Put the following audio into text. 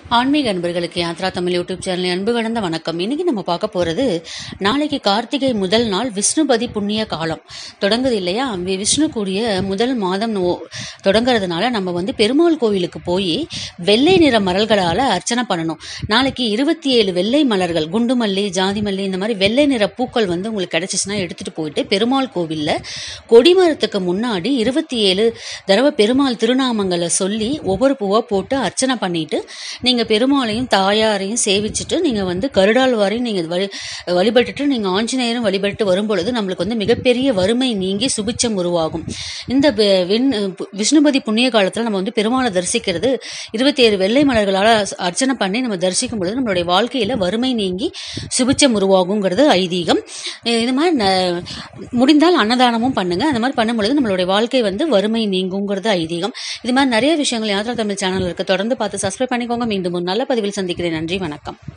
ஆன்மீக அன்பர்களுக்கு Yatra Tamil YouTube channel அன்பு கடந்த வணக்கம் இன்னைக்கு நம்ம பார்க்க போறது நாளைக்கு கார்த்திகை முதல் நாள் விஷ்ணுபதி புண்ணிய காலம் தொடங்குது இல்லையா வி- விஷ்ணு கூடிய முதல் மாதம் நோ- தொடங்குறதுனால நம்ம வந்து பெருமாள் கோவிலுக்கு போய் வெள்ளை நிற மலர்களால் அர்ச்சனை பண்ணணும் நாளைக்கு இருபத்தி ஏழு வெள்ளை மலர்கள் குண்டு மல்லி ஜாதி மல்லி இந்த மாதிரி வெள்ளை நிற பூக்கள் வந்து உங்களுக்கு கிடைச்சிச்சுன்னா எடுத்துட்டு போயிட்டு பெருமாள் கோவில்ல கொடிமரத்துக்கு முன்னாடி இருபத்தி ஏழு தடவை பெருமாள் திருநாமங்களை சொல்லி ஒவ்வொரு பூவா போட்டு அர்ச்சனை பண்ணிட்டு நீங்க பெருமாளையும் தாயாரையும் சேவிச்சுட்டு நீங்க வந்து கருடாழ்வாரையும் நீங்க வழி வழிபட்டுட்டு நீங்க ஆஞ்சநேயரும் வழிபட்டு வரும்பொழுது நம்மளுக்கு வந்து மிகப்பெரிய வறுமை நீங்கி சுபிச்சம் உருவாகும் இந்த வி- விண் விஷ்ணுபதி புண்ணிய காலத்துல நம்ம வந்து பெருமாளை தரிசிக்கிறது இருபத்தி ஏழு வெள்ளை மலர்களால் அர்ச்சனை பண்ணி நம்ம தரிசிக்கும் பொழுது நம்மளுடைய வாழ்க்கையில வறுமை நீங்கி சுபிச்சம் உருவாகுங்கிறது ஐதீகம் இது மாதிரி ந- முடிந்தால் அன்னதானமும் பண்ணுங்க அந்த மாதிரி பண்ணும் பொழுது நம்மளுடைய வாழ்க்கை வந்து வறுமை நீங்குங்கிறது ஐதீகம் இது மாதிரி நிறைய விஷயங்கள் யாத்ரா தமிழ் சேனல் இருக்கு தொடர்ந்து பார்த்து சப்ஸ்கிரைப் பண்ணிக்கோங்க மீண்டும் ஒரு நல்ல பதிவில் சந்திக்கிறேன் நன்றி வணக்கம்